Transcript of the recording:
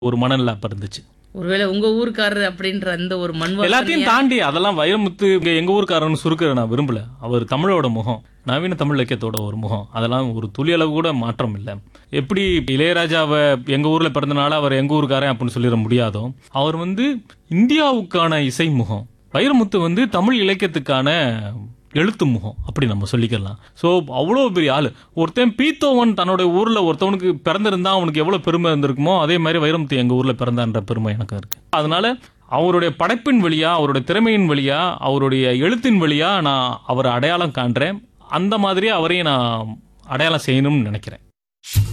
ஒரு மனநிலை அப்ப இருந்துச்சு ஒருவேளை உங்க ஊருக்காரர் அப்படின்ற அந்த ஒரு மண் எல்லாத்தையும் தாண்டி அதெல்லாம் வைரமுத்து இங்க எங்க ஊருக்காரன்னு சுருக்க நான் விரும்பல அவர் தமிழோட முகம் நவீன தமிழ் இலக்கியத்தோட ஒரு முகம் அதெல்லாம் ஒரு துளி அளவு கூட மாற்றம் இல்லை எப்படி இளையராஜாவை எங்க ஊர்ல பிறந்தனால அவர் எங்க ஊருக்காரன் அப்படின்னு சொல்லிட முடியாதோ அவர் வந்து இந்தியாவுக்கான இசை முகம் வைரமுத்து வந்து தமிழ் இலக்கியத்துக்கான எழுத்து முகம் அப்படி நம்ம சொல்லிக்கலாம் ஸோ அவ்வளோ பெரிய ஆள் ஒருத்தன் பீத்தோவன் தன்னோட ஊரில் ஒருத்தவனுக்கு பிறந்திருந்தா அவனுக்கு எவ்வளோ பெருமை இருந்திருக்குமோ அதே மாதிரி வைரமுத்து எங்கள் ஊரில் பிறந்தான்ற பெருமை எனக்கு இருக்கு அதனால அவருடைய படைப்பின் வழியா அவருடைய திறமையின் வழியா அவருடைய எழுத்தின் வழியா நான் அவரை அடையாளம் காண்றேன் அந்த மாதிரியே அவரையும் நான் அடையாளம் செய்யணும்னு நினைக்கிறேன்